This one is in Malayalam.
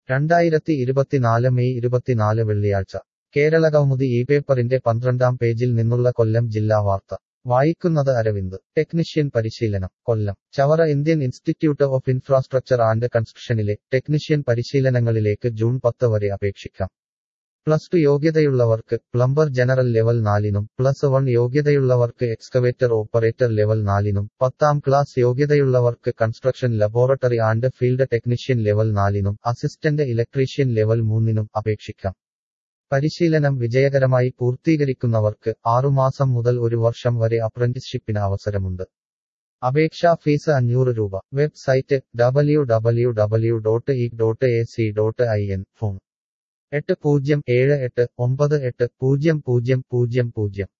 രണ്ടായിരത്തി ഇരുപത്തിനാല് മെയ് ഇരുപത്തിനാല് വെള്ളിയാഴ്ച കേരള കൗമുദി ഈ പേപ്പറിന്റെ പന്ത്രണ്ടാം പേജിൽ നിന്നുള്ള കൊല്ലം ജില്ലാ വാർത്ത വായിക്കുന്നത് അരവിന്ദ് ടെക്നീഷ്യൻ പരിശീലനം Kollam Chavara Indian Institute of Infrastructure and കൺസ്ട്രക്ഷനിലെ ടെക്നീഷ്യൻ പരിശീലനങ്ങളിലേക്ക് ജൂൺ പത്ത് വരെ അപേക്ഷിക്കാം പ്ലസ് ടു യോഗ്യതയുള്ളവർക്ക് പ്ലംബർ ജനറൽ ലെവൽ നാലിനും പ്ലസ് വൺ യോഗ്യതയുള്ളവർക്ക് എക്സ്കവേറ്റർ ഓപ്പറേറ്റർ ലെവൽ നാലിനും പത്താം ക്ലാസ് യോഗ്യതയുള്ളവർക്ക് construction laboratory and field technician level നാലിനും അസിസ്റ്റന്റ് ഇലക്ട്രീഷ്യൻ ലെവൽ മൂന്നിനും അപേക്ഷിക്കാം പരിശീലനം വിജയകരമായി പൂർത്തീകരിക്കുന്നവർക്ക് ആറുമാസം മുതൽ ഒരു വർഷം വരെ അപ്രന്റീസ്ഷിപ്പിന് അവസരമുണ്ട് അപേക്ഷാ ഫീസ് അഞ്ഞൂറ് രൂപ website W W W dot E dot A C dot I N phone എട്ട് പൂജ്യം ഏഴ് എട്ട് ഒമ്പത് എട്ട് പൂജ്യം പൂജ്യം പൂജ്യം പൂജ്യം